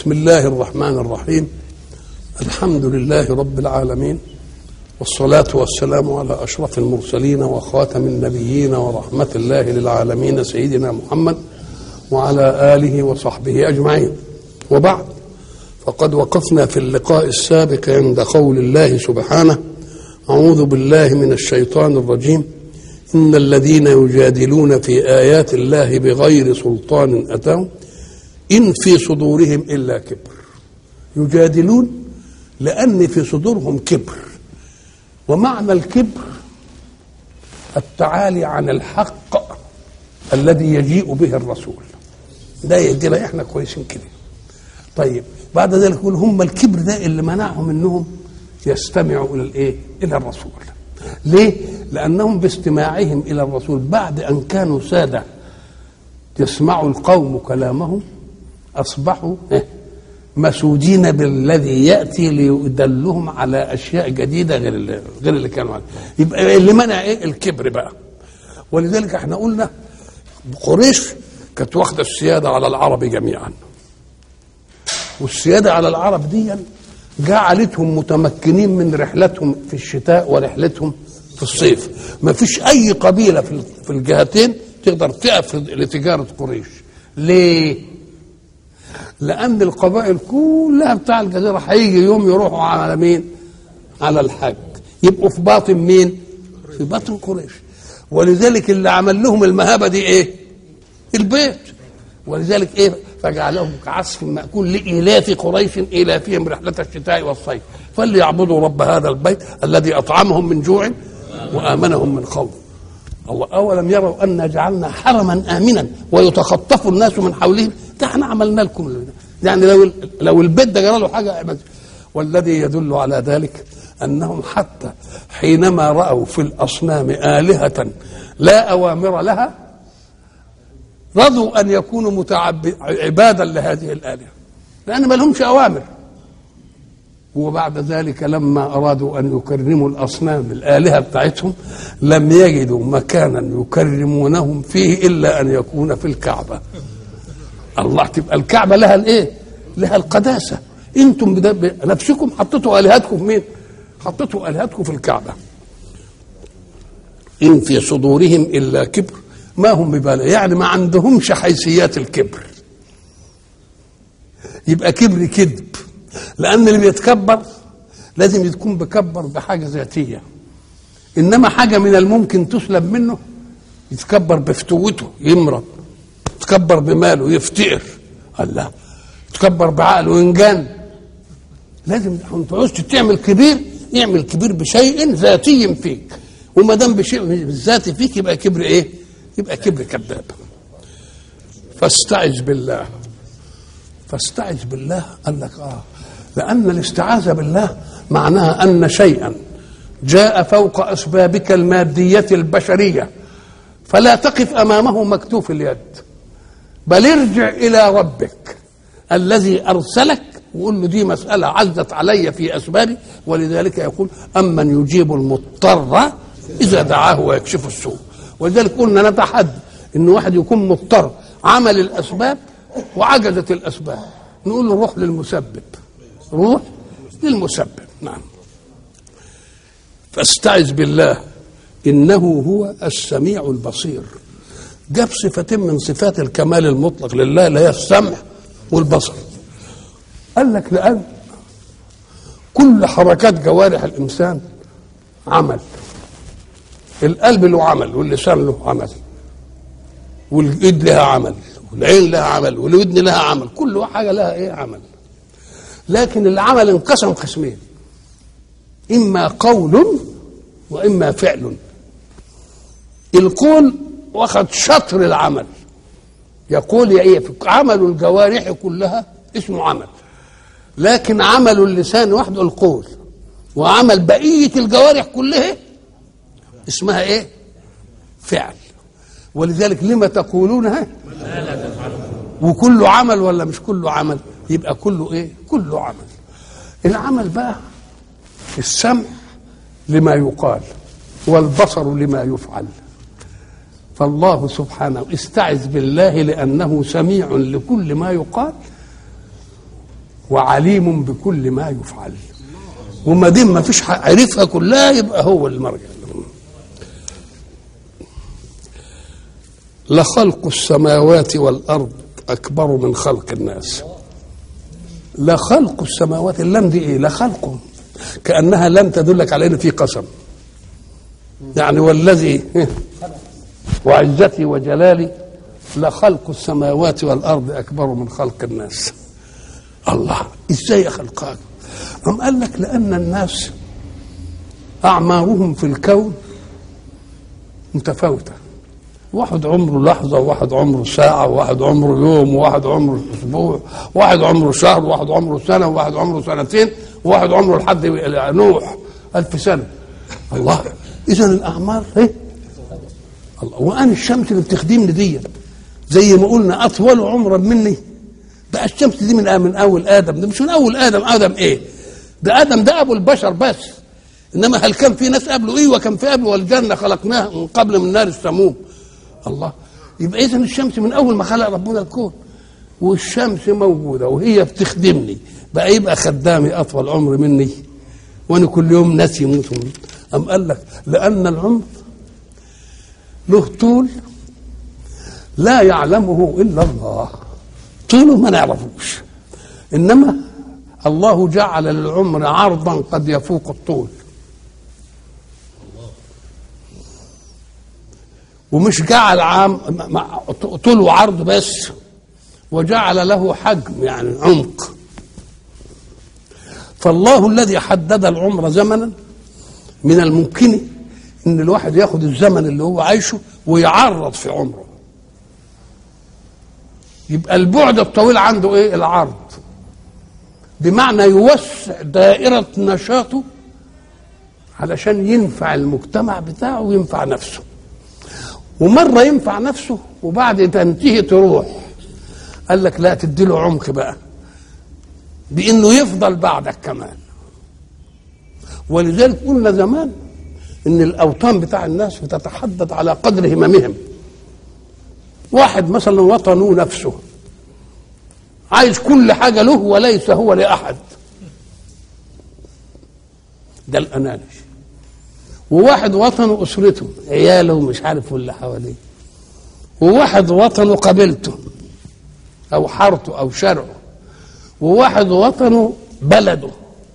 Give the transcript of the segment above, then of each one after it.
بسم الله الرحمن الرحيم الحمد لله رب العالمين والصلاة والسلام على أشرف المرسلين وخاتم النبيين ورحمة الله للعالمين سيدنا محمد وعلى آله وصحبه أجمعين وبعد فقد وقفنا في اللقاء السابق عند قول الله سبحانه أعوذ بالله من الشيطان الرجيم إن الذين يجادلون في آيات الله بغير سلطان أتاهم إن في صدورهم إلا كبر يجادلون لأن في صدورهم كبر ومعنى الكبر التعالي عن الحق الذي يجيء به الرسول ده يدينا احنا كويسين كده طيب بعد ذلك يقول هم الكبر ده اللي منعهم انهم يستمعوا الى الايه الى الرسول ليه لانهم باستماعهم الى الرسول بعد ان كانوا ساده يسمع القوم كلامهم اصبحوا مسودين بالذي ياتي ليدلهم على اشياء جديده غير اللي غير اللي كانوا عليه يبقى اللي منع ايه الكبر بقى ولذلك احنا قلنا قريش كانت واخده السياده على العرب جميعا والسياده على العرب دي جعلتهم متمكنين من رحلتهم في الشتاء ورحلتهم في الصيف ما فيش اي قبيله في في الجهتين تقدر تقف لتجاره قريش ليه لان القبائل كلها بتاع الجزيره هيجي يوم يروحوا على مين على الحج يبقوا في باطن مين في باطن قريش ولذلك اللي عمل لهم المهابه دي ايه البيت ولذلك ايه فجعلهم كعصف مأكول لإيلاف قريش إيلافهم رحلة الشتاء والصيف فليعبدوا رب هذا البيت الذي أطعمهم من جوع وآمنهم من خوف الله أولم يروا أن جعلنا حرما آمنا ويتخطف الناس من حولهم ده احنا عملنا لكم يعني لو لو البيت ده جرى له حاجة والذي يدل على ذلك أنهم حتى حينما رأوا في الأصنام آلهة لا أوامر لها رضوا ان يكونوا متعب عبادا لهذه الالهه لان ما لهمش اوامر وبعد ذلك لما ارادوا ان يكرموا الاصنام الالهه بتاعتهم لم يجدوا مكانا يكرمونهم فيه الا ان يكون في الكعبه الله تبقى الكعبه لها الايه لها القداسه انتم نفسكم حطيتوا الهتكم في مين حطيتوا الهتكم في الكعبه ان في صدورهم الا كبر ما هم ببالغ يعني ما عندهمش حيثيات الكبر يبقى كبر كذب لان اللي بيتكبر لازم يكون بكبر بحاجه ذاتيه انما حاجه من الممكن تسلب منه يتكبر بفتوته يمرض يتكبر بماله يفتقر الله يتكبر بعقله ينجن لازم انت عاوز تعمل كبير اعمل كبير بشيء ذاتي فيك وما دام بشيء ذاتي فيك يبقى كبر ايه؟ يبقى كبر كذاب فاستعذ بالله فاستعذ بالله قال لك اه لان الاستعاذه بالله معناها ان شيئا جاء فوق اسبابك الماديه البشريه فلا تقف امامه مكتوف اليد بل ارجع الى ربك الذي ارسلك وقول له دي مساله عزت علي في اسبابي ولذلك يقول امن يجيب المضطر اذا دعاه ويكشف السوء ولذلك قلنا نتحدى ان واحد يكون مضطر عمل الاسباب وعجزت الاسباب نقول له روح للمسبب روح للمسبب نعم فاستعذ بالله انه هو السميع البصير جاب صفتين من صفات الكمال المطلق لله اللي هي السمع والبصر قال لك لان كل حركات جوارح الانسان عمل القلب له عمل واللسان له عمل والايد لها عمل والعين لها عمل والودن لها عمل كل حاجه لها ايه عمل لكن العمل انقسم قسمين اما قول واما فعل القول واخد شطر العمل يقول يا ايه عمل الجوارح كلها اسمه عمل لكن عمل اللسان وحده القول وعمل بقيه الجوارح كلها اسمها ايه فعل ولذلك لما تقولونها وكله عمل ولا مش كله عمل يبقى كله ايه كله عمل العمل بقى السمع لما يقال والبصر لما يفعل فالله سبحانه استعذ بالله لانه سميع لكل ما يقال وعليم بكل ما يفعل وما دام ما فيش حق عرفها كلها يبقى هو المرجع لخلق السماوات والارض اكبر من خلق الناس لخلق السماوات اللام دي ايه لخلقهم كانها لم تدلك على ان في قسم يعني والذي وعزتي وجلالي لخلق السماوات والارض اكبر من خلق الناس الله ازاي خلقها أم قال لك لان الناس اعمارهم في الكون متفاوته واحد عمره لحظة وواحد عمره ساعة وواحد عمره يوم وواحد عمره أسبوع وواحد عمره شهر وواحد عمره سنة وواحد عمره سنتين وواحد عمره لحد نوح ألف سنة الله إذا الأعمار إيه؟ الله وأنا الشمس اللي بتخدمني دي زي ما قلنا أطول عمرا مني بقى الشمس دي من من أول آدم ده مش من أول آدم آدم إيه؟ ده آدم ده أبو البشر بس إنما هل كان في ناس قبله إيه وكان في قبله والجنة خلقناها من قبل من نار السموم الله يبقى اذا الشمس من اول ما خلق ربنا الكون والشمس موجوده وهي بتخدمني بقى يبقى خدامي اطول عمر مني وانا كل يوم ناس يموتوا ام قال لك لان العمر له طول لا يعلمه الا الله طوله ما نعرفوش انما الله جعل للعمر عرضا قد يفوق الطول ومش جعل عام طول وعرض بس وجعل له حجم يعني عمق فالله الذي حدد العمر زمنا من الممكن ان الواحد ياخد الزمن اللي هو عايشه ويعرض في عمره يبقى البعد الطويل عنده ايه العرض بمعنى يوسع دائرة نشاطه علشان ينفع المجتمع بتاعه وينفع نفسه ومره ينفع نفسه وبعد تنتهي تروح قال لك لا تدي له عمق بقى بانه يفضل بعدك كمان ولذلك قلنا زمان ان الاوطان بتاع الناس بتتحدد على قدر هممهم واحد مثلا وطنه نفسه عايز كل حاجه له وليس هو لاحد ده الاناني وواحد وطنه اسرته عياله ومش عارف واللي حواليه وواحد وطنه قبيلته او حارته او شرعه وواحد وطنه بلده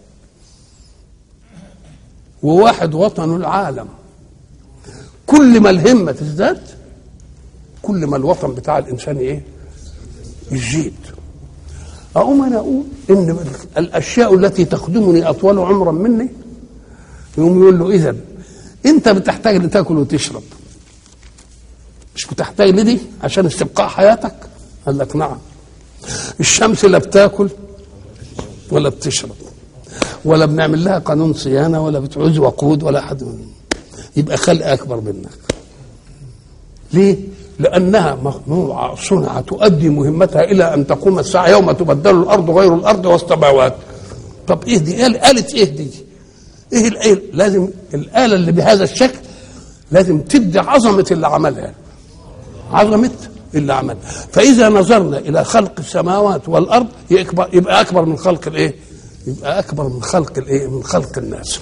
وواحد وطنه العالم كل ما الهمة تزداد كل ما الوطن بتاع الإنسان إيه؟ يزيد أقوم أنا أقول إن الأشياء التي تخدمني أطول عمرا مني يقوم يقول له إذا انت بتحتاج لتاكل وتشرب مش بتحتاج لدي عشان استبقاء حياتك قال لك نعم الشمس لا بتاكل ولا بتشرب ولا بنعمل لها قانون صيانه ولا بتعوز وقود ولا حد يبقى خلق اكبر منك ليه لانها مصنوعه صنعه تؤدي مهمتها الى ان تقوم الساعه يوم تبدل الارض غير الارض والسماوات طب ايه دي قالت ايه دي ايه الآلة؟ لازم الآلة اللي بهذا الشكل لازم تدي عظمة اللي عملها عظمة اللي عملها فإذا نظرنا إلى خلق السماوات والأرض يكبر يبقى أكبر من خلق الإيه؟ يبقى أكبر من خلق الإيه؟ من خلق الناس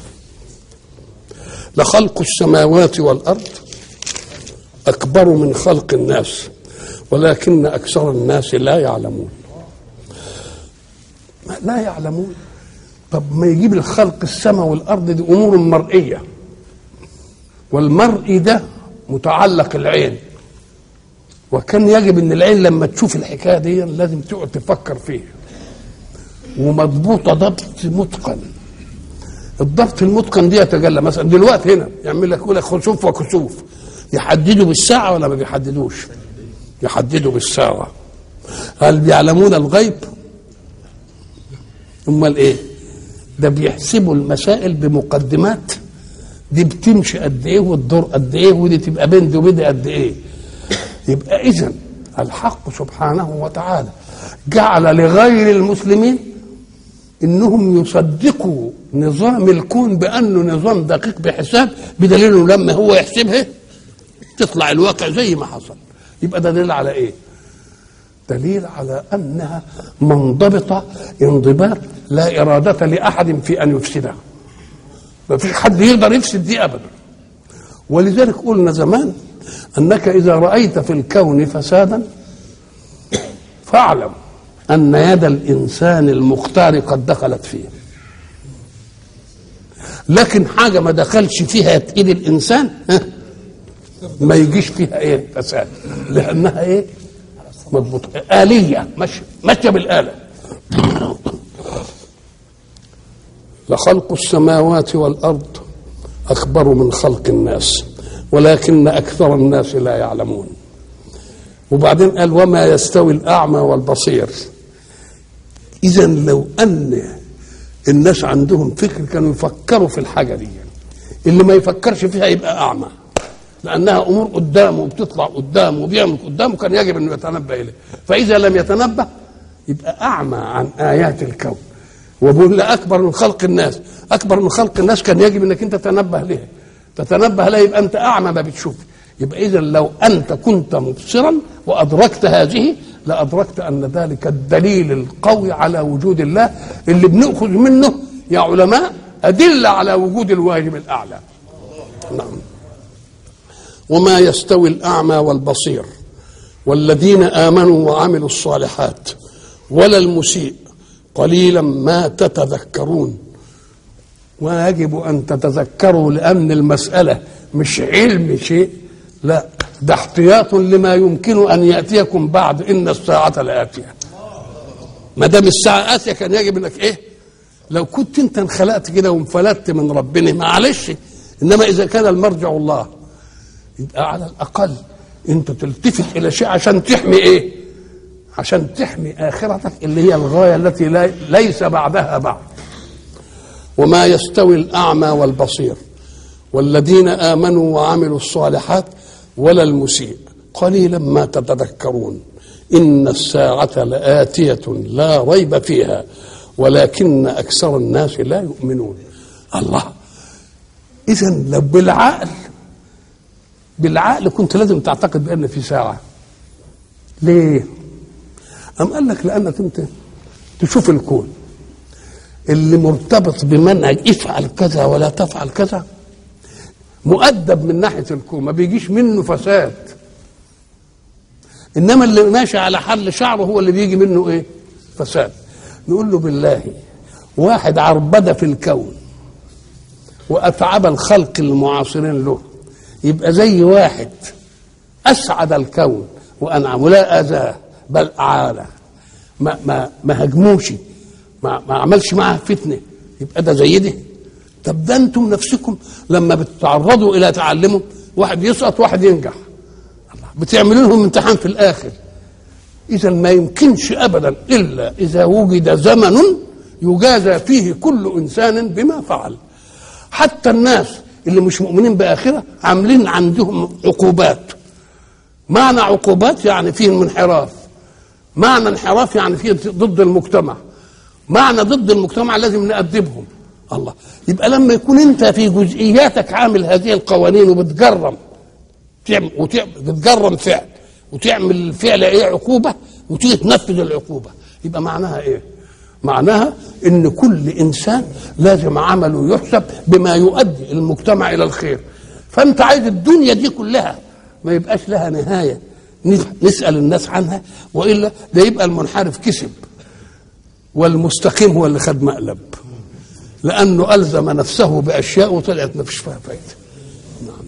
لخلق السماوات والأرض أكبر من خلق الناس ولكن أكثر الناس لا يعلمون لا يعلمون طب ما يجيب الخلق السماء والارض دي امور مرئيه والمرئي ده متعلق العين وكان يجب ان العين لما تشوف الحكايه دي لازم تقعد تفكر فيها ومضبوطه ضبط متقن الضبط المتقن دي يتجلى مثلا دلوقتي هنا يعمل لك يقول لك خسوف وكسوف يحددوا بالساعه ولا ما بيحددوش يحددوا بالساعه هل بيعلمون الغيب امال ايه ده بيحسبوا المسائل بمقدمات دي بتمشي قد ايه والدور قد ايه ودي تبقى بين دي وبين قد ايه يبقى اذا الحق سبحانه وتعالى جعل لغير المسلمين انهم يصدقوا نظام الكون بانه نظام دقيق بحساب بدليل انه لما هو يحسبها تطلع الواقع زي ما حصل يبقى ده دليل على ايه دليل على انها منضبطه انضباط لا اراده لاحد في ان يفسدها ما فيش حد يقدر يفسد دي ابدا ولذلك قلنا زمان انك اذا رايت في الكون فسادا فاعلم ان يد الانسان المختار قد دخلت فيه لكن حاجه ما دخلش فيها ايد الانسان ها، ما يجيش فيها ايه فساد لانها ايه مضبوطه اليه ماشيه ماشيه بالاله لخلق السماوات والارض اكبر من خلق الناس ولكن اكثر الناس لا يعلمون وبعدين قال وما يستوي الاعمى والبصير اذا لو ان الناس عندهم فكر كانوا يفكروا في الحاجه دي اللي ما يفكرش فيها يبقى اعمى لانها امور قدامه وبتطلع قدامه وبيعمل قدامه كان يجب انه يتنبه اليه فاذا لم يتنبه يبقى اعمى عن ايات الكون وبقول لا اكبر من خلق الناس اكبر من خلق الناس كان يجب انك انت تتنبه لها تتنبه لها يبقى انت اعمى ما بتشوف يبقى اذا لو انت كنت مبصرا وادركت هذه لادركت ان ذلك الدليل القوي على وجود الله اللي بناخذ منه يا علماء ادله على وجود الواجب الاعلى نعم وما يستوي الاعمى والبصير والذين امنوا وعملوا الصالحات ولا المسيء قليلا ما تتذكرون ويجب ان تتذكروا لان المساله مش علم شيء لا ده احتياط لما يمكن ان ياتيكم بعد ان الساعه لاتيه ما دام الساعه اتيه كان يجب انك ايه لو كنت انت انخلقت كده وانفلتت من ربنا معلش انما اذا كان المرجع الله يبقى على الاقل انت تلتفت الى شيء عشان تحمي ايه عشان تحمي اخرتك اللي هي الغايه التي لا ليس بعدها بعد وما يستوي الاعمى والبصير والذين امنوا وعملوا الصالحات ولا المسيء قليلا ما تتذكرون ان الساعه لاتيه لا ريب فيها ولكن اكثر الناس لا يؤمنون الله اذا لو بالعقل بالعقل كنت لازم تعتقد بان في ساعه ليه أم قال لك لأنك أنت تشوف الكون اللي مرتبط بمنهج افعل كذا ولا تفعل كذا مؤدب من ناحية الكون ما بيجيش منه فساد إنما اللي ماشي على حل شعره هو اللي بيجي منه إيه فساد نقول له بالله واحد عربدة في الكون وأتعب الخلق المعاصرين له يبقى زي واحد أسعد الكون وأنعم ولا أذاه بل أعانه ما ما ما هجموش ما, ما عملش معاه فتنه يبقى ده زي ده طب ده انتم نفسكم لما بتتعرضوا الى تعلمه واحد يسقط واحد ينجح بتعملوا لهم امتحان في الاخر اذا ما يمكنش ابدا الا اذا وجد زمن يجازى فيه كل انسان بما فعل حتى الناس اللي مش مؤمنين باخره عاملين عندهم عقوبات معنى عقوبات يعني فيه انحراف معنى انحراف يعني فيه ضد المجتمع معنى ضد المجتمع لازم نأدبهم الله يبقى لما يكون انت في جزئياتك عامل هذه القوانين وبتجرم تعمل وتعمل بتجرم فعل وتعمل الفعل ايه عقوبه وتيجي تنفذ العقوبه يبقى معناها ايه؟ معناها ان كل انسان لازم عمله يحسب بما يؤدي المجتمع الى الخير فانت عايز الدنيا دي كلها ما يبقاش لها نهايه نسال الناس عنها والا ده يبقى المنحرف كسب والمستقيم هو اللي خد مقلب لانه الزم نفسه باشياء وطلعت ما فيش فيها فايده نعم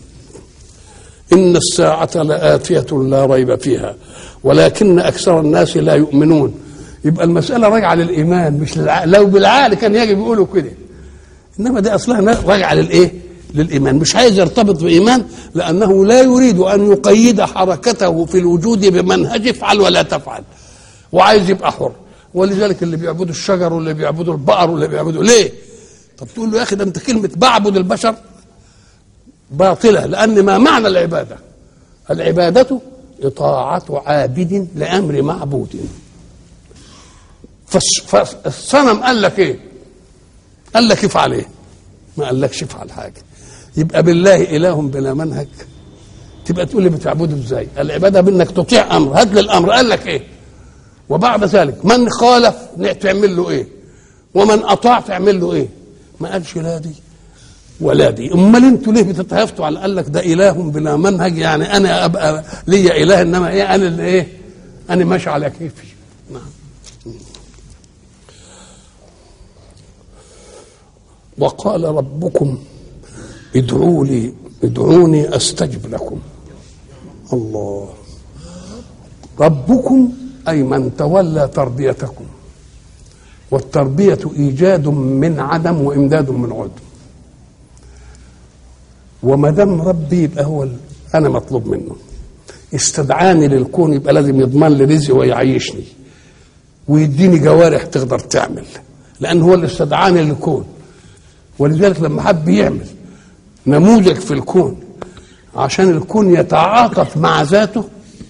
ان الساعه لاتيه لا ريب فيها ولكن اكثر الناس لا يؤمنون يبقى المساله راجعه للايمان مش للعقل لو بالعقل كان يجب يقولوا كده انما دي اصلها راجعه للايه للايمان مش عايز يرتبط بايمان لانه لا يريد ان يقيد حركته في الوجود بمنهج افعل ولا تفعل وعايز يبقى حر ولذلك اللي بيعبدوا الشجر واللي بيعبدوا البقر واللي بيعبدوا ليه طب تقول له يا اخي ده انت كلمه بعبد البشر باطله لان ما معنى العباده العباده اطاعه عابد لامر معبود فالصنم قال لك ايه قال لك افعل ايه ما قالكش افعل حاجه يبقى بالله اله بلا منهج تبقى تقول لي بتعبده ازاي العباده بانك تطيع امر هات لي الامر قال لك ايه وبعد ذلك من خالف تعمل له ايه ومن اطاع تعمل له ايه ما قالش لا دي ولا دي امال انتوا ليه بتتهافتوا على قال لك ده اله بلا منهج يعني انا ابقى ليا اله انما ايه انا اللي ايه انا ماشي على كيفي نعم وقال ربكم ادعوا ادعوني استجب لكم الله ربكم اي من تولى تربيتكم والتربيه ايجاد من عدم وامداد من عدم وما دام ربي يبقى هو انا مطلوب منه استدعاني للكون يبقى لازم يضمن لي رزقي ويعيشني ويديني جوارح تقدر تعمل لان هو اللي استدعاني للكون ولذلك لما حب يعمل نموذج في الكون عشان الكون يتعاطف مع ذاته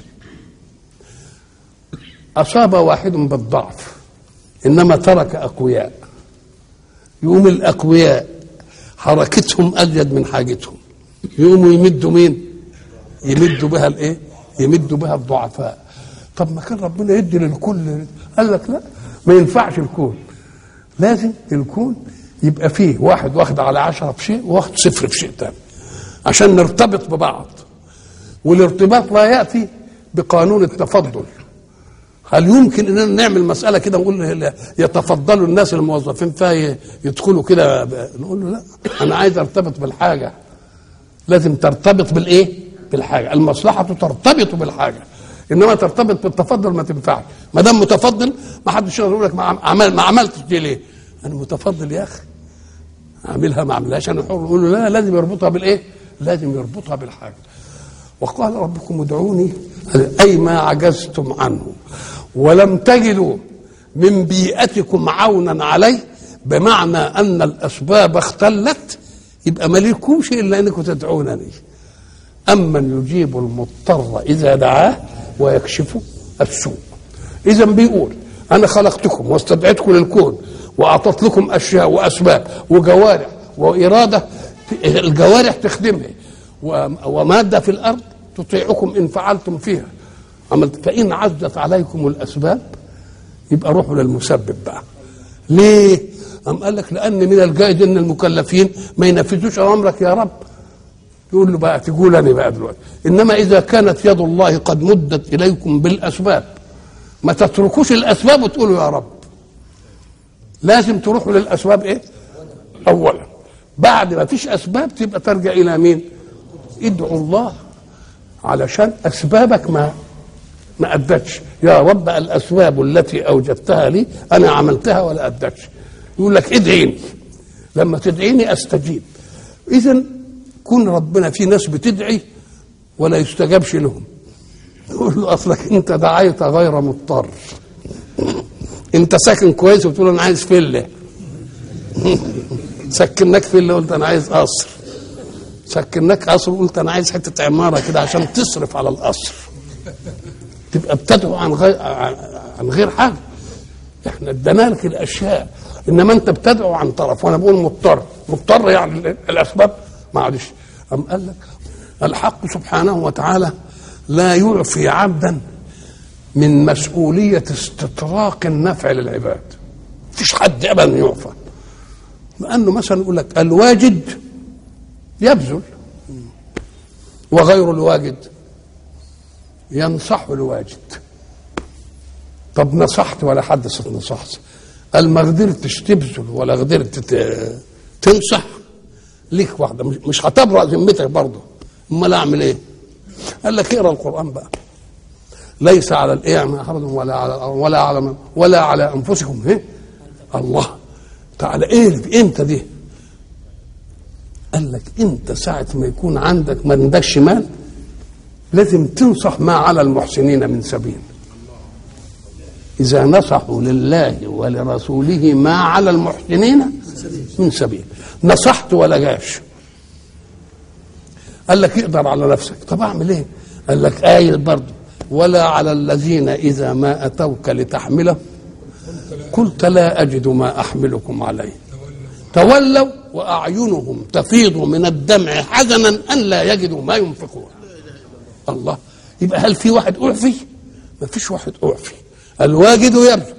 أصاب واحد بالضعف إنما ترك أقوياء يقوم الأقوياء حركتهم أزيد من حاجتهم يقوموا يمدوا مين؟ يمدوا بها الإيه؟ يمدوا بها الضعفاء طب ما كان ربنا يدي للكل قال لك لا ما ينفعش الكون لازم الكون يبقى فيه واحد واخد على عشرة في شيء وواحد صفر في شيء تاني عشان نرتبط ببعض والارتباط لا يأتي بقانون التفضل هل يمكن اننا نعمل مساله كده ونقول يتفضلوا الناس الموظفين فيها يدخلوا كده نقول له لا انا عايز ارتبط بالحاجه لازم ترتبط بالايه؟ بالحاجه المصلحه ترتبط بالحاجه انما ترتبط بالتفضل ما تنفعش ما دام متفضل ما حدش يقدر يقول لك ما عمل ما عملتش دي ليه؟ انا متفضل يا اخي اعملها ما اعملهاش انا حر يقول له لا لازم يربطها بالايه؟ لازم يربطها بالحاجه وقال ربكم ادعوني اي ما عجزتم عنه ولم تجدوا من بيئتكم عونا عليه بمعنى ان الاسباب اختلت يبقى ما لكمش الا انكم تدعونني امن يجيب المضطر اذا دعاه ويكشف السوء اذا بيقول انا خلقتكم واستدعيتكم للكون واعطت لكم اشياء واسباب وجوارح واراده الجوارح تخدمها وماده في الارض تطيعكم ان فعلتم فيها عملت فان عزت عليكم الاسباب يبقى روحوا للمسبب بقى ليه؟ أم قال لك لأن من الجائز أن المكلفين ما ينفذوش أمرك يا رب يقول له بقى تقول أنا بقى دلوقتي إنما إذا كانت يد الله قد مدت إليكم بالأسباب ما تتركوش الأسباب وتقولوا يا رب لازم تروحوا للأسباب إيه؟ أولا بعد ما فيش أسباب تبقى ترجع إلى مين؟ ادعوا الله علشان أسبابك ما ما أدتش يا رب الأسباب التي أوجدتها لي أنا عملتها ولا أدتش يقول لك ادعيني لما تدعيني أستجيب إذا كون ربنا في ناس بتدعي ولا يستجابش لهم يقول له أصلك أنت دعيت غير مضطر أنت ساكن كويس وتقول أنا عايز فيلا سكناك فيلا قلت أنا عايز قصر سكناك قصر قلت أنا عايز حتة عمارة كده عشان تصرف على القصر تبقى بتدعو عن غير عن غير حاجه احنا ادينا لك الاشياء انما انت بتدعو عن طرف وانا بقول مضطر مضطر يعني الاسباب معلش ام قال لك الحق سبحانه وتعالى لا يعفي عبدا من مسؤولية استطراق النفع للعباد مفيش حد ابدا يعفى لانه مثلا يقول لك الواجد يبذل وغير الواجد ينصح الواجد طب نصحت ولا حد نصحت قال ما قدرتش تبذل ولا قدرت تنصح ليك واحده مش هتبرأ ذمتك برضه امال اعمل ايه؟ قال لك اقرا القران بقى ليس على الاعمى حرج ولا على ولا على ولا على انفسكم ايه؟ الله تعالى ايه امتى دي؟ قال لك انت ساعه ما يكون عندك ما عندكش مال لازم تنصح ما على المحسنين من سبيل إذا نصحوا لله ولرسوله ما على المحسنين من سبيل نصحت ولا جاش قال لك اقدر على نفسك طب اعمل ايه قال لك آية برضه ولا على الذين إذا ما أتوك لتحمله قلت لا أجد ما أحملكم عليه تولوا وأعينهم تفيض من الدمع حزنا أن لا يجدوا ما ينفقون الله يبقى هل في واحد أعفي؟ ما فيش واحد أعفي الواجد يبذل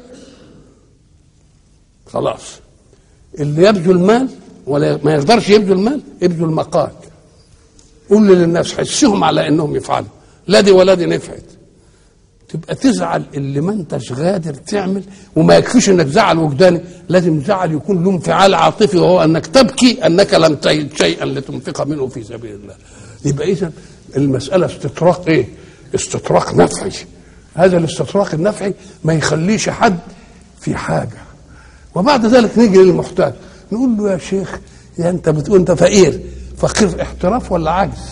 خلاص اللي يبذل مال ولا ما يقدرش يبذل مال يبذل مقال قول للناس حسهم على انهم يفعلوا لا دي ولا دي نفعت تبقى تزعل اللي ما انتش قادر تعمل وما يكفيش انك زعل وجداني لازم زعل يكون له انفعال عاطفي وهو انك تبكي انك لم تجد شيئا لتنفق منه في سبيل الله يبقى اذا المساله استطراق ايه استطراق نفعي هذا الاستطراق النفعي ما يخليش حد في حاجه وبعد ذلك نيجي للمحتاج نقول له يا شيخ يا انت بتقول انت فقير فقير احتراف ولا عجز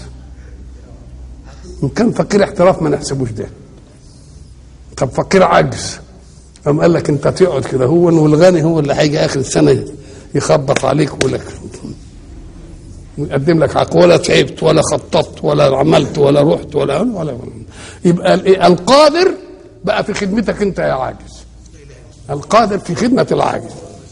ان كان فقير احتراف ما نحسبوش ده طب فقير عجز قام قال لك انت تقعد كده هو والغني هو اللي هيجي اخر السنه يخبط عليك ويقول لك يقدم لك عقد ولا تعبت ولا خططت ولا عملت ولا رحت ولا ولا يبقى القادر بقى في خدمتك انت يا عاجز القادر في خدمه العاجز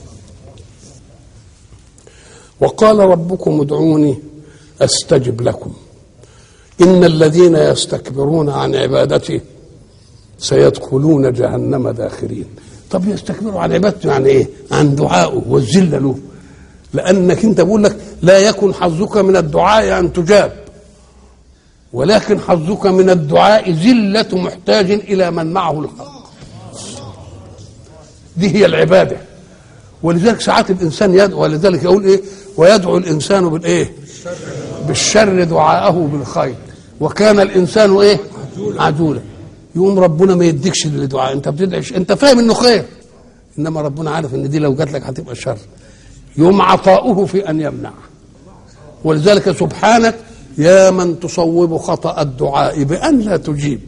وقال ربكم ادعوني استجب لكم ان الذين يستكبرون عن عبادتي سيدخلون جهنم داخرين طب يستكبروا عن عبادته يعني ايه عن دعائه والذل له لانك انت بقول لك لا يكن حظك من الدعاء ان تجاب ولكن حظك من الدعاء ذله محتاج الى من معه الحق دي هي العباده ولذلك ساعات الانسان يدعو ولذلك يقول ايه ويدعو الانسان بالايه بالشر دعاءه بالخير وكان الانسان ايه عجولا يقوم ربنا ما يديكش للدعاء انت بتدعش انت فاهم انه خير انما ربنا عارف ان دي لو جات لك هتبقى شر يوم عطاؤه في ان يمنع ولذلك سبحانك يا من تصوب خطا الدعاء بان لا تجيب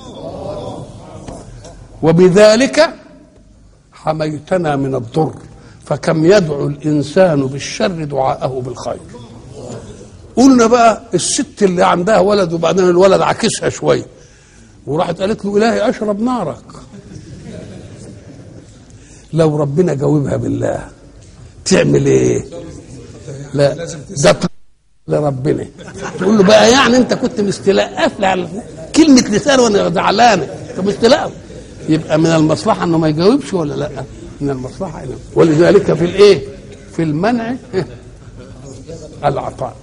وبذلك حميتنا من الضر فكم يدعو الانسان بالشر دعاءه بالخير قلنا بقى الست اللي عندها ولد وبعدين الولد عكسها شويه وراحت قالت له الهي اشرب نارك لو ربنا جاوبها بالله تعمل ايه لا ده لربنا تقول له بقى يعني انت كنت مستلقف لي على كلمه لسان وانا زعلانه طب مستلقف يبقى من المصلحه انه ما يجاوبش ولا لا من المصلحه إنه. ولذلك في الايه في المنع العطاء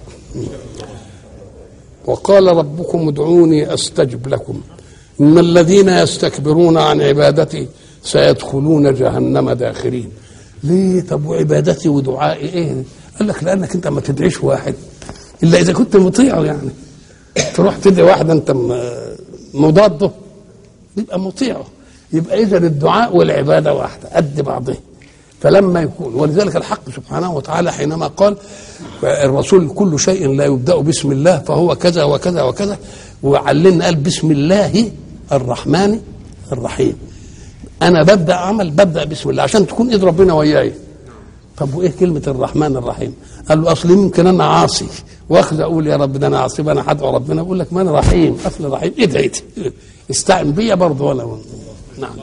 وقال ربكم ادعوني استجب لكم ان الذين يستكبرون عن عبادتي سيدخلون جهنم داخرين ليه طب وعبادتي ودعائي ايه قال لك لانك انت ما تدعيش واحد الا اذا كنت مطيعه يعني تروح تدعي واحد انت مضاده يبقى مطيعه يبقى اذا الدعاء والعباده واحده قد بعضها فلما يكون ولذلك الحق سبحانه وتعالى حينما قال الرسول كل شيء لا يبدا بسم الله فهو كذا وكذا وكذا وعلمنا قال بسم الله الرحمن الرحيم انا ببدا عمل ببدا بسم الله عشان تكون ايد ربنا وياي طب وايه كلمه الرحمن الرحيم قال له اصل يمكن انا عاصي واخذ اقول يا رب ده انا عاصي انا هدعو ربنا اقول لك ما انا رحيم اصل رحيم ادعي استعن بيا برضه ولا نعم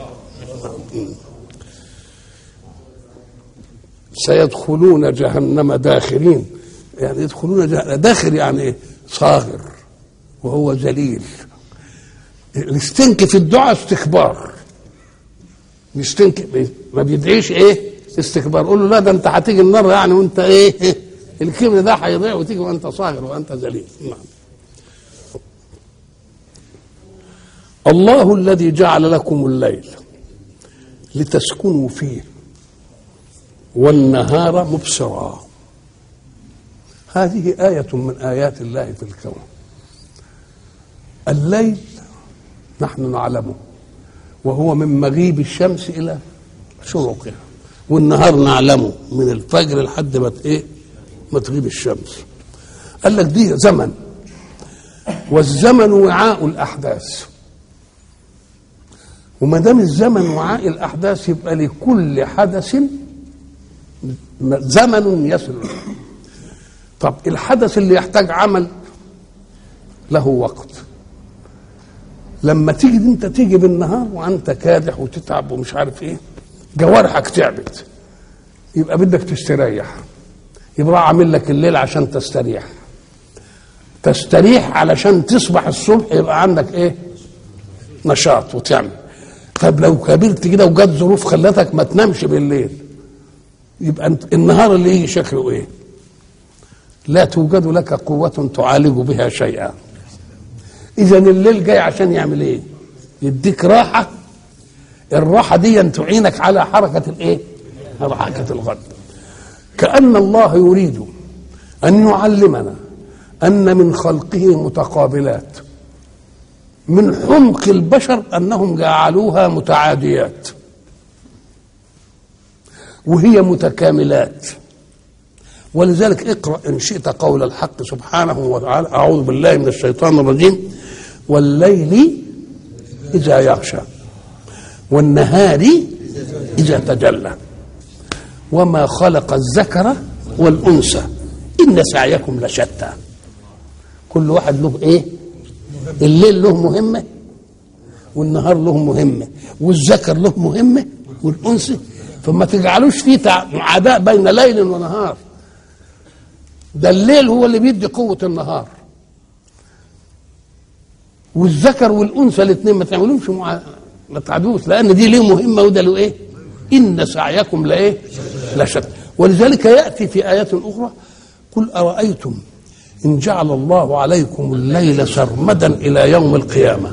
سيدخلون جهنم داخرين يعني يدخلون جهنم داخل يعني ايه صاغر وهو ذليل الاستنك في الدعاء استكبار يستنك ما بيدعيش ايه استكبار قول له لا ده انت هتيجي النار يعني وانت ايه الكبر ده هيضيع وتيجي وانت صاغر وانت ذليل نعم الله الذي جعل لكم الليل لتسكنوا فيه والنهار مبصرا هذه آية من آيات الله في الكون الليل نحن نعلمه وهو من مغيب الشمس إلى شروقها والنهار نعلمه من الفجر لحد ما ايه ما تغيب الشمس قال لك دي زمن والزمن وعاء الأحداث وما دام الزمن وعاء الأحداث يبقى لكل حدث زمن يصل طب الحدث اللي يحتاج عمل له وقت لما تيجي انت تيجي بالنهار وانت كادح وتتعب ومش عارف ايه جوارحك تعبت يبقى بدك تستريح يبقى عامل لك الليل عشان تستريح تستريح علشان تصبح الصبح يبقى عندك ايه نشاط وتعمل طب لو كبرت كده وجت ظروف خلتك ما تنامش بالليل يبقى انت النهار اللي يجي شكله ايه لا توجد لك قوة تعالج بها شيئا إذا الليل جاي عشان يعمل إيه؟ يديك راحة الراحة دي تعينك على حركة الإيه؟ حركة الغد كأن الله يريد أن يعلمنا أن من خلقه متقابلات من حمق البشر أنهم جعلوها متعاديات وهي متكاملات ولذلك اقرأ إن شئت قول الحق سبحانه وتعالى أعوذ بالله من الشيطان الرجيم والليل إذا يغشى والنهار إذا تجلى وما خلق الذكر والأنثى إن سعيكم لشتى كل واحد له إيه الليل له مهمة والنهار له مهمة والذكر له مهمة والأنثى فما تجعلوش فيه عداء بين ليل ونهار ده الليل هو اللي بيدي قوة النهار والذكر والأنثى الاثنين ما تعملوش مع... ما تعدوش لأن دي ليه مهمة وده له إيه؟ إن سعيكم لإيه؟ لشتى ولذلك يأتي في آيات أخرى قل أرأيتم إن جعل الله عليكم الليل سرمدا إلى يوم القيامة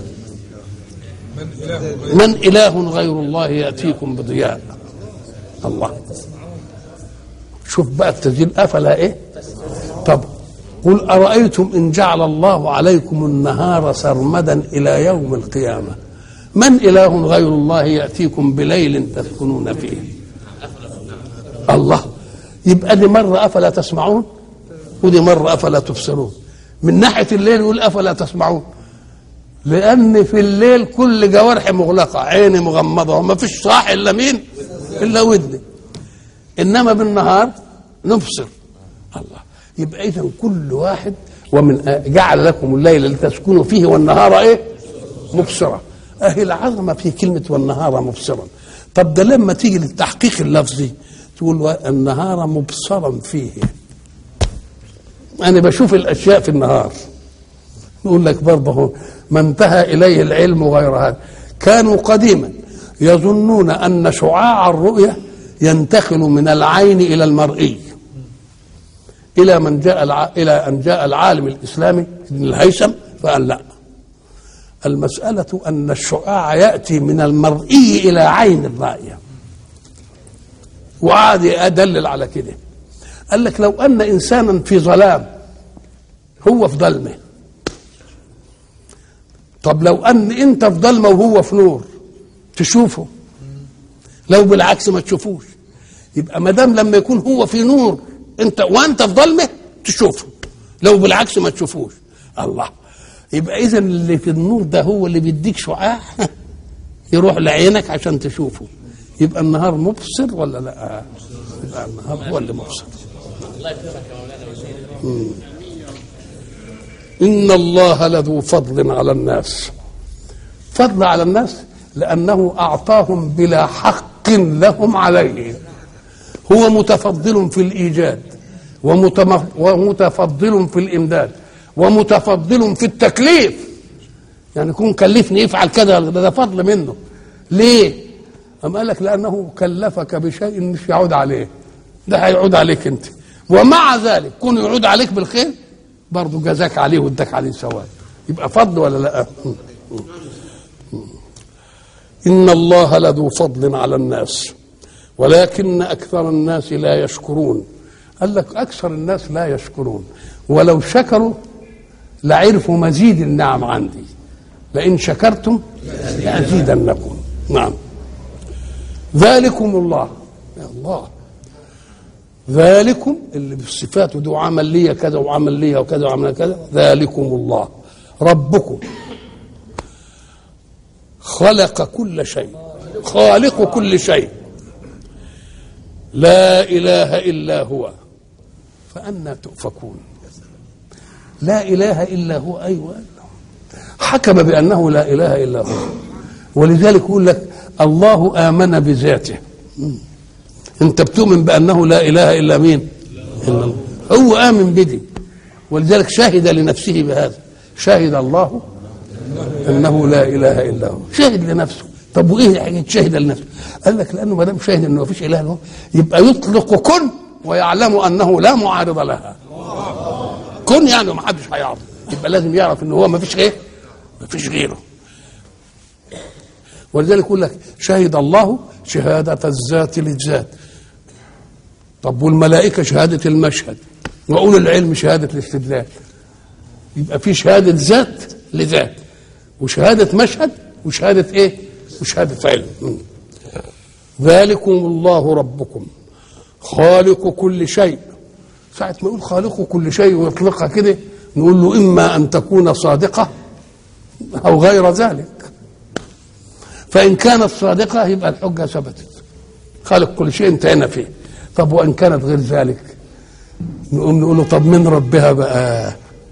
من إله غير الله يأتيكم بضياء الله شوف بقى التسجيل أفلا إيه طب قل أرأيتم إن جعل الله عليكم النهار سرمدا إلى يوم القيامة من إله غير الله يأتيكم بليل تسكنون فيه الله يبقى دي مرة أفلا تسمعون ودي مرة أفلا تبصرون من ناحية الليل يقول أفلا تسمعون لأن في الليل كل جوارحي مغلقة عيني مغمضة وما فيش صاح إلا مين إلا ودني إنما بالنهار نبصر الله يبقى إذا كل واحد ومن جعل لكم الليل لتسكنوا فيه والنهار إيه مبصرة أهي العظمة في كلمة والنهار مبصرا طب ده لما تيجي للتحقيق اللفظي تقول النهار مبصرا فيه أنا بشوف الأشياء في النهار نقول لك برضه ما انتهى إليه العلم غير هذا كانوا قديما يظنون أن شعاع الرؤية ينتقل من العين إلى المرئي إلى من جاء الع... إلى أن جاء العالم الإسلامي ابن الهيثم فقال لا المسألة أن الشعاع يأتي من المرئي إلى عين الرائية وعاد أدلل على كده قال لك لو أن إنسانا في ظلام هو في ظلمه طب لو أن أنت في ظلمة وهو في نور تشوفه لو بالعكس ما تشوفوش يبقى ما دام لما يكون هو في نور انت وانت في ظلمه تشوفه لو بالعكس ما تشوفوش الله يبقى اذا اللي في النور ده هو اللي بيديك شعاع يروح لعينك عشان تشوفه يبقى النهار مبصر ولا لا يبقى النهار هو اللي مبصر الله يكرمك يا مولانا وسيدي إن الله لذو فضل على الناس فضل على الناس لأنه أعطاهم بلا حق لهم عليه هو متفضل في الإيجاد ومتم- ومتفضل في الإمداد ومتفضل في التكليف يعني يكون كلفني افعل كذا ده ده فضل منه ليه؟ أم قال لك لأنه كلفك بشيء مش يعود عليه ده هيعود عليك أنت ومع ذلك كون يعود عليك بالخير برضه جزاك عليه واداك عليه ثواب يبقى فضل ولا لا؟ إن الله لذو فضل على الناس ولكن أكثر الناس لا يشكرون قال لك أكثر الناس لا يشكرون ولو شكروا لعرفوا مزيد النعم عندي لئن شكرتم لأزيدنكم نعم ذلكم الله يا الله ذلكم اللي بالصفات ودو عمل لي كذا وعمل لي وكذا وعمل كذا ذلكم الله ربكم خلق كل شيء خالق كل شيء لا اله الا هو فأنا تؤفكون لا اله الا هو ايوه حكم بانه لا اله الا هو ولذلك يقول لك الله امن بذاته انت بتؤمن بانه لا اله الا مين إلا الله. هو امن بدي ولذلك شهد لنفسه بهذا شهد الله انه لا اله الا هو شهد لنفسه طب وايه حكايه شهد لنفسه؟ قال لك لانه ما دام شاهد انه ما فيش اله الا هو يبقى يطلق كن ويعلم انه لا معارض لها كن يعني ما حدش هيعرف يبقى لازم يعرف ان هو ما فيش ايه؟ ما فيش غيره ولذلك يقول لك شهد الله شهادة الذات للذات طب والملائكة شهادة المشهد وأولو العلم شهادة الاستدلال يبقى في شهادة ذات لذات وشهادة مشهد وشهادة إيه؟ وشهادة علم مم. ذلكم الله ربكم خالق كل شيء ساعة ما يقول خالق كل شيء ويطلقها كده نقول له إما أن تكون صادقة أو غير ذلك فإن كانت صادقة يبقى الحجة ثبتت خالق كل شيء انتهينا فيه طب وإن كانت غير ذلك نقوم نقول له طب من ربها بقى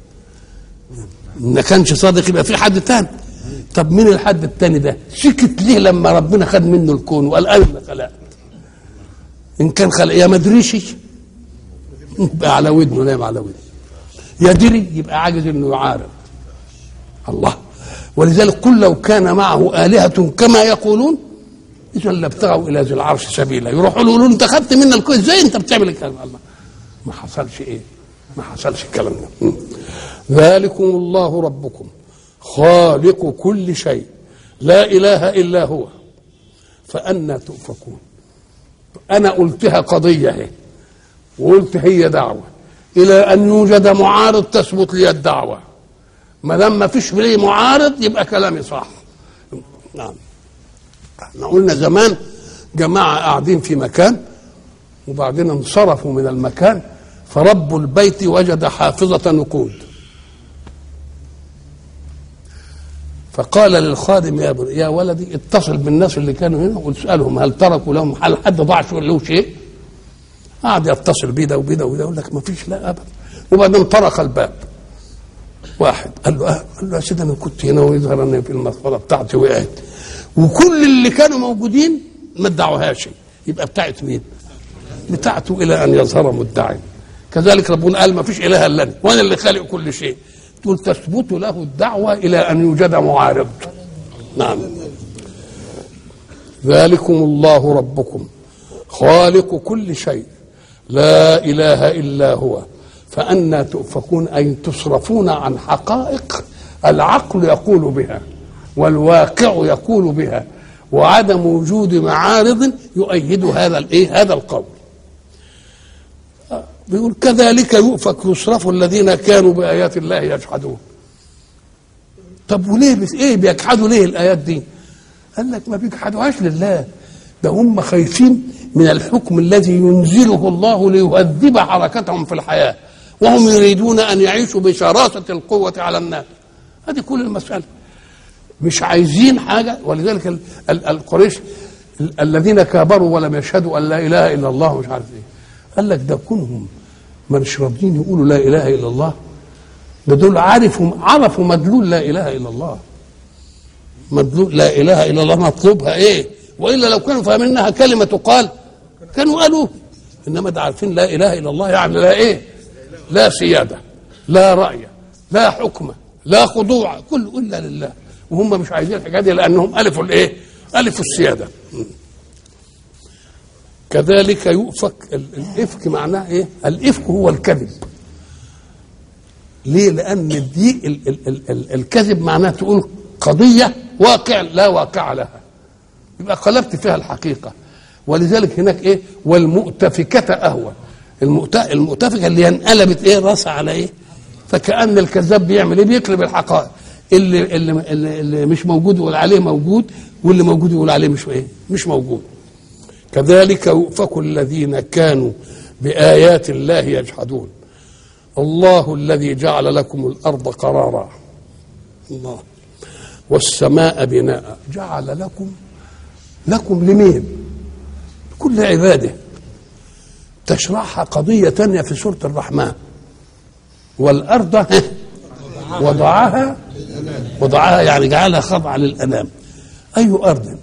ما كانش صادق يبقى في حد تاني طب مين الحد التاني ده سكت ليه لما ربنا خد منه الكون وقال انا خلقت ان كان خلق يا ما ادريش يبقى على ودنه نايم على ودنه يا دري يبقى عاجز انه يعارض الله ولذلك قل لو كان معه آلهة كما يقولون إذا لابتغوا إلى ذي العرش سبيلا يروحوا له يقولوا أنت خدت منا الكون إزاي أنت بتعمل الكلام الله ما حصلش إيه ما حصلش الكلام ده م. ذلكم الله ربكم خالق كل شيء لا إله إلا هو فأنا تؤفكون أنا قلتها قضية هي وقلت هي دعوة إلى أن يوجد معارض تثبت لي الدعوة ما دام ما فيش ليه معارض يبقى كلامي صح نعم احنا قلنا زمان جماعة قاعدين في مكان وبعدين انصرفوا من المكان فرب البيت وجد حافظة نقود فقال للخادم يا بر- يا ولدي اتصل بالناس اللي كانوا هنا واسالهم هل تركوا لهم هل حد ضاع شو له شيء؟ قعد يتصل بده وبده وبده يقول لك ما فيش لا ابدا وبعدين طرق الباب واحد قال له آه. قال له يا سيدي انا كنت هنا ويظهر ان في المسطره بتاعتي وقعت وكل اللي كانوا موجودين ما ادعوهاش يبقى بتاعت مين؟ بتاعته الى ان يظهر مدعي كذلك ربنا قال ما فيش اله الا انا وانا اللي خالق كل شيء تقول تثبت له الدعوه الى ان يوجد معارض نعم ذلكم الله ربكم خالق كل شيء لا اله الا هو فأنا تؤفكون أي تصرفون عن حقائق العقل يقول بها والواقع يقول بها وعدم وجود معارض يؤيد هذا الايه هذا القول بيقول كذلك يؤفك يصرف الذين كانوا بآيات الله يجحدون طب وليه بس ايه بيجحدوا ليه الآيات دي قال لك ما بيجحدوهاش لله ده هم خايفين من الحكم الذي ينزله الله ليهذب حركتهم في الحياة وهم يريدون أن يعيشوا بشراسة القوة على الناس هذه كل المسألة مش عايزين حاجة ولذلك ال- ال- القريش ال- الذين كابروا ولم يشهدوا أن لا إله إلا الله مش عارف إيه قال لك ده كونهم مش راضيين يقولوا لا إله إلا الله ده دول عرفوا عرفوا مدلول لا إله إلا الله مدلول لا إله إلا الله مطلوبها إيه وإلا لو كانوا فاهمين إنها كلمة تقال كانوا قالوا إنما ده عارفين لا إله إلا الله يعني لا إيه لا سيادة لا رأي لا حكم لا خضوع كله إلا لله وهم مش عايزين الحاجات دي لأنهم ألفوا الإيه ألفوا السيادة كذلك يؤفك ال- الإفك معناه إيه الإفك هو الكذب ليه لأن دي ال ال ال ال الكذب معناه تقول قضية واقع لا واقع لها يبقى قلبت فيها الحقيقة ولذلك هناك ايه والمؤتفكة اهوى المؤت- المؤتفكة اللي انقلبت ايه راسها على ايه فكأن الكذاب بيعمل ايه بيقلب الحقائق اللي اللي, اللي, اللي مش موجود يقول عليه موجود واللي موجود يقول عليه مش ايه مش موجود كذلك يؤفك الذين كانوا بآيات الله يجحدون الله الذي جعل لكم الأرض قرارا الله والسماء بناء جعل لكم لكم لمين كل عباده تشرحها قضية تانية في سورة الرحمن والأرض وضعها وضعها يعني جعلها خضعة للأنام أي أرض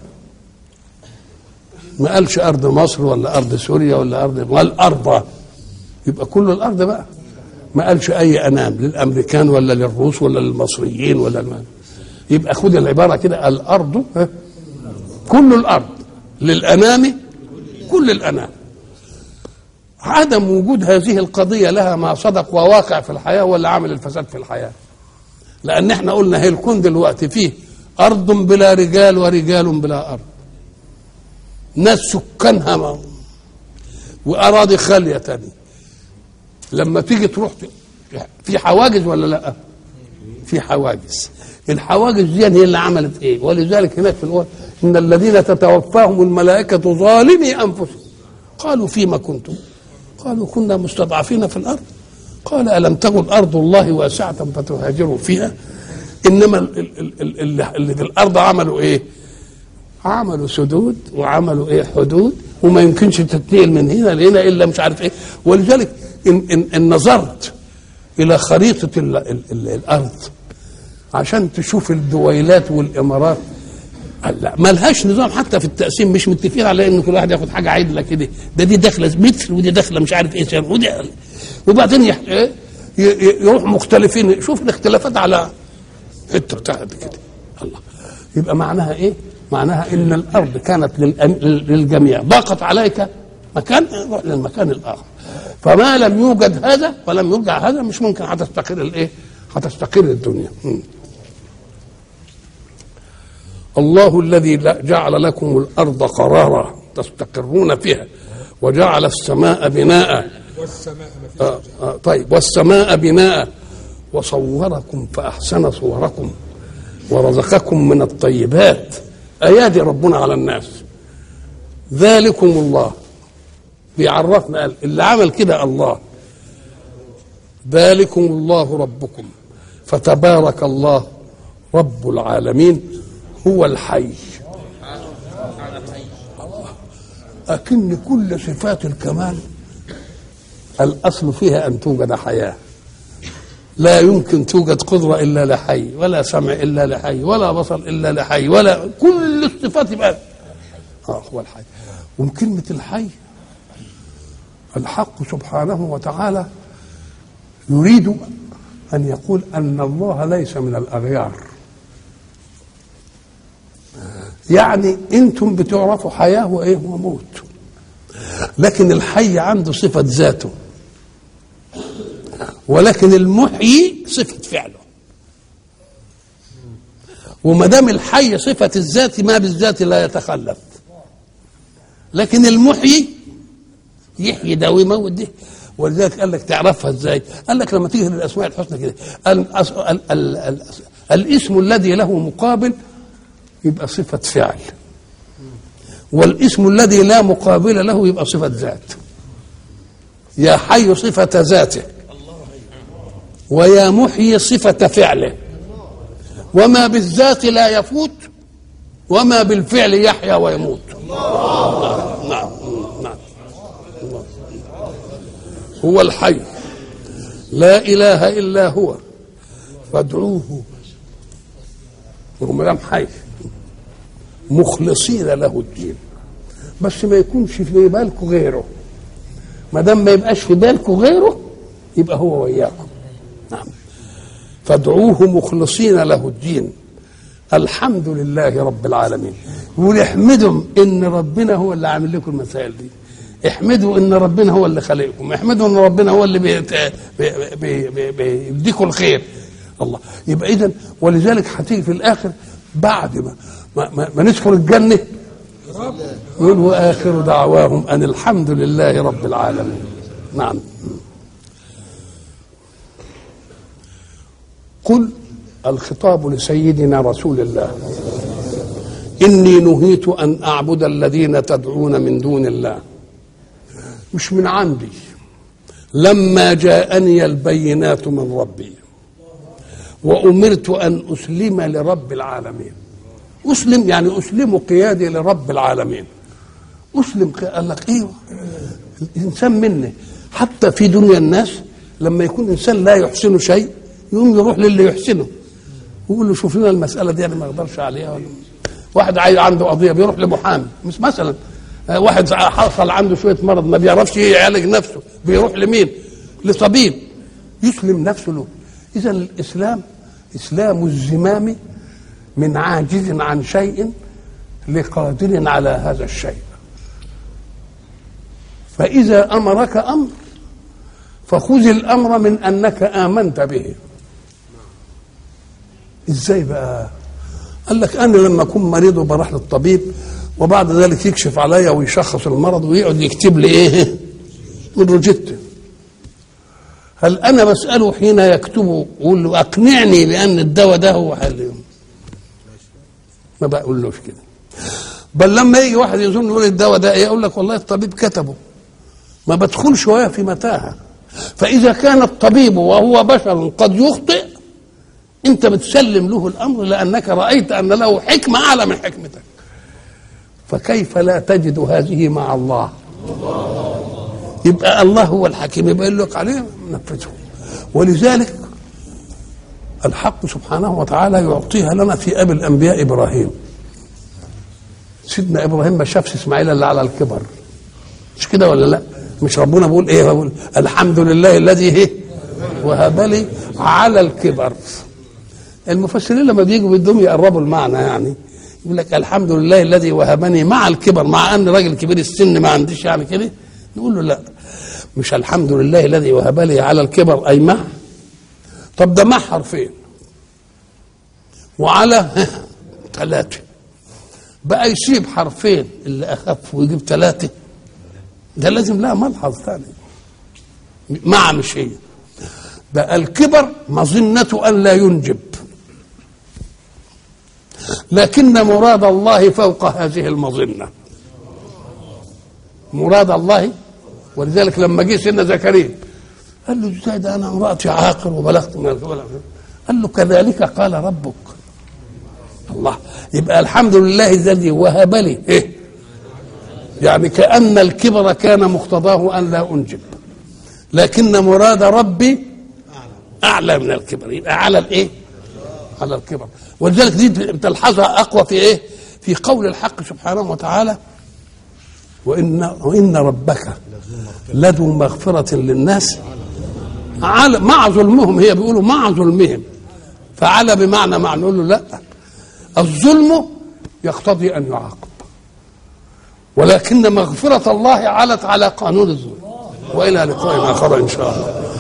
ما قالش أرض مصر ولا أرض سوريا ولا أرض والأرض يبقى كل الأرض بقى ما قالش أي أنام للأمريكان ولا للروس ولا للمصريين ولا الم... يبقى خد العبارة كده الأرض ها، كل الارض للانام كل الانام عدم وجود هذه القضيه لها ما صدق وواقع في الحياه ولا عامل الفساد في الحياه لان احنا قلنا هي الكون دلوقتي فيه ارض بلا رجال ورجال بلا ارض ناس سكانها ما واراضي خاليه تانية لما تيجي تروح ت- في حواجز ولا لا في حواجز الحواجز دي هي اللي عملت ايه ولذلك هناك في الاول ان الذين تتوفاهم الملائكه ظالمي انفسهم قالوا فيما كنتم قالوا كنا مستضعفين في الارض قال الم تكن ارض الله واسعه فتهاجروا فيها انما ال- ال- ال- ال- اللي في الارض عملوا ايه عملوا سدود وعملوا ايه حدود وما يمكنش تتنقل من هنا لهنا الا مش عارف ايه ولذلك ان, إن, إن نظرت الى خريطه ال ال ال الارض عشان تشوف الدويلات والامارات لا ملهاش نظام حتى في التقسيم مش متفقين على ان كل واحد ياخد حاجه عدله كده ده دي داخله متر ودي داخله مش عارف ايه سعر ودي وبعدين يح... إيه؟ ي- ي- يروح مختلفين شوف الاختلافات على حته بتاعت كده الله يبقى معناها ايه؟ معناها ان الارض كانت للأم- للجميع ضاقت عليك مكان روح للمكان الاخر فما لم يوجد هذا ولم يرجع هذا مش ممكن هتستقر الايه؟ هتستقر الدنيا م. الله الذي لا- جعل لكم الارض قرارا تستقرون فيها وجعل السماء بناء آه آه طيب والسماء بناء وصوركم فاحسن صوركم ورزقكم من الطيبات ايادي ربنا على الناس ذلكم الله بيعرفنا قال اللي عمل كده الله ذلكم الله ربكم فتبارك الله رب العالمين هو الحي أكن كل صفات الكمال الأصل فيها أن توجد حياة لا يمكن توجد قدرة إلا لحي ولا سمع إلا لحي ولا بصر إلا لحي ولا كل الصفات يبقى آه هو الحي ومن كلمة الحي الحق سبحانه وتعالى يريد أن يقول أن الله ليس من الأغيار يعني أنتم بتعرفوا حياة وإيه وموت لكن الحي عنده صفة ذاته ولكن المحيي صفة فعله وما دام الحي صفة الذات ما بالذات لا يتخلف لكن المحيي يحيي ده ويموت ده ولذلك قال لك تعرفها ازاي؟ قال لك لما تيجي للاسماء الحسنى كده الأس- ال- ال- ال- الاسم الذي له مقابل يبقى صفة فعل والاسم الذي لا مقابل له يبقى صفة ذات يا حي صفة ذاته ويا محيي صفة فعله وما بالذات لا يفوت وما بالفعل يحيا ويموت نعم نعم هو الحي لا اله الا هو فادعوه وهو مدام حي مخلصين له الدين بس ما يكونش في بالكم غيره ما دام ما يبقاش في بالكم غيره يبقى هو وياكم نعم فادعوه مخلصين له الدين الحمد لله رب العالمين ونحمدهم ان ربنا هو اللي عامل لكم المسائل دي احمدوا ان ربنا هو اللي خلقكم احمدوا ان ربنا هو اللي بيت- بي- بي- بي- بيديكم الخير الله يبقى اذا ولذلك هتيجي في الاخر بعد ما ما, ما, ما ندخل الجنه يقول واخر دعواهم ان الحمد لله رب العالمين نعم قل الخطاب لسيدنا رسول الله اني نهيت ان اعبد الذين تدعون من دون الله مش من عندي لما جاءني البينات من ربي وامرت ان اسلم لرب العالمين اسلم يعني اسلم قيادي لرب العالمين اسلم قي- قال لك ايوه الانسان منه حتى في دنيا الناس لما يكون انسان لا يحسن شيء يقوم يروح للي يحسنه ويقول له شوف لنا المساله دي انا ما اقدرش عليها ولا واحد عايز عنده قضيه بيروح لمحامي مش مثلا آه، واحد حصل عنده شويه مرض ما بيعرفش يعالج نفسه بيروح لمين؟ لطبيب يسلم نفسه له اذا الاسلام اسلام الزمام من عاجز عن شيء لقادر على هذا الشيء فإذا أمرك أمر فخذ الأمر من أنك آمنت به إزاي بقى قال لك أنا لما أكون مريض وبروح للطبيب وبعد ذلك يكشف عليا ويشخص المرض ويقعد يكتب لي إيه من روجيته هل أنا بسأله حين يكتبه ويقول له أقنعني بأن الدواء ده هو حل ما بقولوش كده بل لما يجي واحد يظن يقول الدواء ده ايه يقول لك والله الطبيب كتبه ما بدخل شويه في متاهه فاذا كان الطبيب وهو بشر قد يخطئ انت بتسلم له الامر لانك رايت ان له حكمه اعلى من حكمتك فكيف لا تجد هذه مع الله يبقى الله هو الحكيم يبقى يقول لك عليه نفذه ولذلك الحق سبحانه وتعالى يعطيها لنا في ابي الانبياء ابراهيم سيدنا ابراهيم ما شافش اسماعيل الا على الكبر مش كده ولا لا مش ربنا بيقول ايه بقول الحمد لله الذي ايه وهب لي على الكبر المفسرين لما بيجوا بدهم يقربوا المعنى يعني يقول لك الحمد لله الذي وهبني مع الكبر مع ان راجل كبير السن ما عنديش يعني كده نقول له لا مش الحمد لله الذي وهب لي على الكبر اي مع طب ده مع حرفين وعلى ثلاثه بقى يسيب حرفين اللي اخف ويجيب ثلاثه ده لازم لها ملحظ ثاني مع مش هي بقى الكبر مظنة أن لا ينجب لكن مراد الله فوق هذه المظنة مراد الله ولذلك لما جه سيدنا زكريا قال له ازاي ده انا امرأتي عاقر وبلغت من الكبر قال له كذلك قال ربك الله يبقى الحمد لله الذي وهب لي ايه يعني كأن الكبر كان مقتضاه أن لا أنجب لكن مراد ربي أعلى من الكبر يبقى على الإيه؟ على الكبر ولذلك دي تلحظها أقوى في إيه؟ في قول الحق سبحانه وتعالى وإن وإن ربك لذو مغفرة للناس على مع ظلمهم هي بيقولوا مع ظلمهم فعلى بمعنى مع نقول له لا الظلم يقتضي أن يعاقب ولكن مغفرة الله علت على قانون الظلم وإلى لقاء آخر إن شاء الله